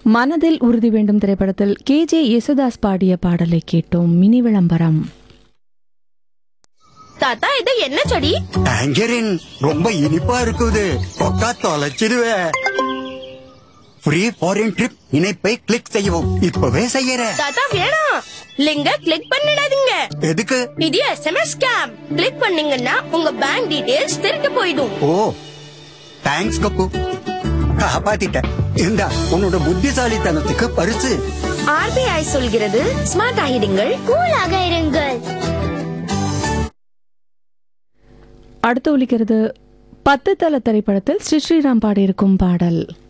மனதில் உறுதி வேண்டும் திரைப்படத்தில் கே ஜே யேசுதாஸ் பாடிய பாடலை கேட்டோம் மினி விளம்பரம் தாத்தா இது என்ன செடி டேஞ்சரின் ரொம்ப இனிப்பா இருக்குது கொக்கா தொலைச்சிடுவே ஃப்ரீ ஃபாரின் ட்ரிப் இணைப்பை கிளிக் செய்யவும் இப்பவே செய்யற தாத்தா வேணாம் லிங்க கிளிக் பண்ணிடாதீங்க எதுக்கு இது எஸ்எம்எஸ் ஸ்கேம் கிளிக் பண்ணீங்கன்னா உங்க பேங்க் டீடைல்ஸ் திருட்டு போயிடும் ஓ தேங்க்ஸ் கப்பு காப்பாத்திட்ட இந்தா உன்னோட புத்திசாலித்தனத்துக்கு பரிசு ஆர்பிஐ சொல்கிறது ஸ்மார்ட் ஆகிடுங்கள் கூலாக இருங்கள் அடுத்து ஒலிக்கிறது பத்து தல திரைப்படத்தில் ஸ்ரீ ஸ்ரீராம் பாடியிருக்கும் பாடல்